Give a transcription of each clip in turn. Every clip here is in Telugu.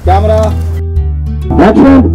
కెమెరా యాక్షన్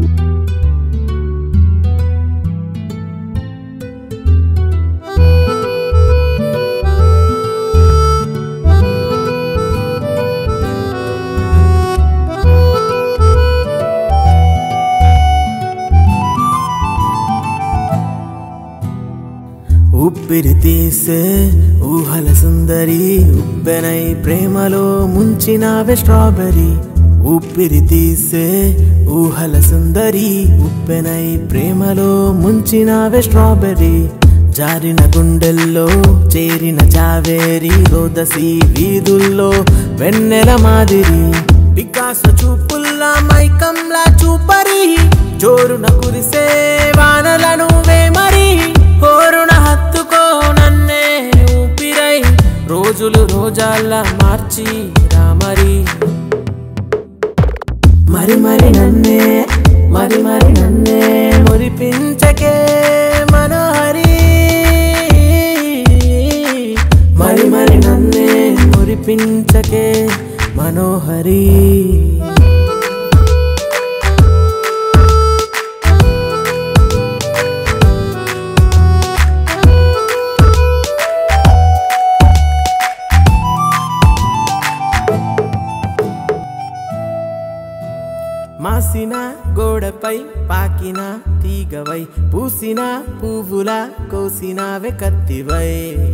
ఊపిరి తీసే ఊహల సుందరి ఉప్పెనై ప్రేమలో ముంచినావే స్ట్రాబెరీ ఊపిరి తీసే ఊహల సుందరి ఉప్పెనై ప్రేమలో ముంచినావే స్ట్రాబెరీ జారిన గుండెల్లో చేరిన చావేరి రోదసి వీధుల్లో వెన్నెల మాదిరి వికాస చూపుల్లా మైకంలా చూపరి జోరున కురిసే వానలను వేమరి కోరున హత్తుకో నన్నే ఊపిరై రోజులు రోజాల్లా మార్చి రామరి మరి మరి నన్నే మరి మరి నన్నే మురిపించకే మనోహరి మరి మరి నన్నే మురిపించకే మనోహరి మాసిన గోడపై పాకిన తీగవై పూసిన పువ్వుల కోసినవే కత్తివై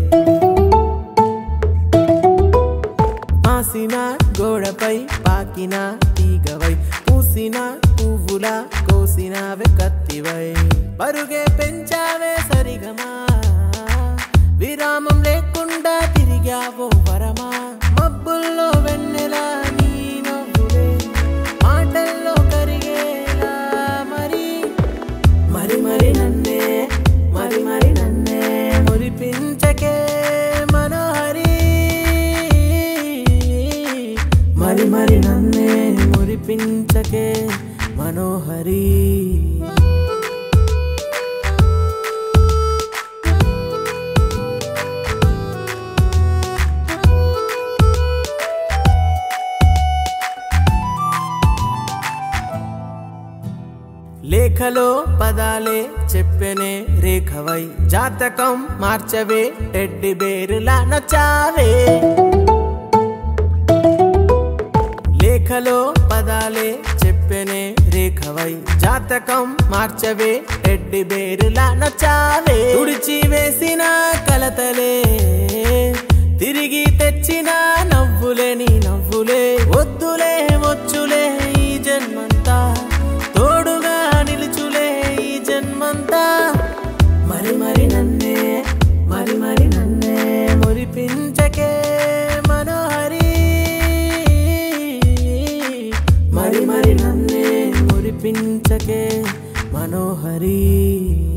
మాసిన గోడపై పాకిన తీగవై పూసిన పువ్వుల కోసినవే కత్తివై పరుగే పెంచావే సరిగమా విరామం లేకుండా తిరిగావో వరమా మబ్బుల్లో వెన్నెల నీ నవ్వులే మాటల్లో కరిగేలా మరి మరి మరి నన్నే మరి మరి నన్నే మురిపించకే మనోహరి మరి మరి నన్నే మురిపించకే మనోహరి లేఖలో పదాలే చెప్పెనే రేఖవై జాతకం మార్చవే టెడ్డి బేరులా నచ్చావే లేఖలో పదాలే చెప్పెనే రేఖవై జాతకం మార్చవే టెడ్డి బేరులా నచ్చావే తుడిచి వేసిన కలతలే తిరిగి తెచ్చిన నవ్వులే నీ నవ్వులే వద్దులే వచ్చులే ఈ జన్మంతా తోడుగా నిలుచులే ఈ జన్మంతా మరి మరి నన్నే మరి మరి నన్నే మురిపించకే మనోహరి మరి మరి నన్నే మురిపించకే మనోహరి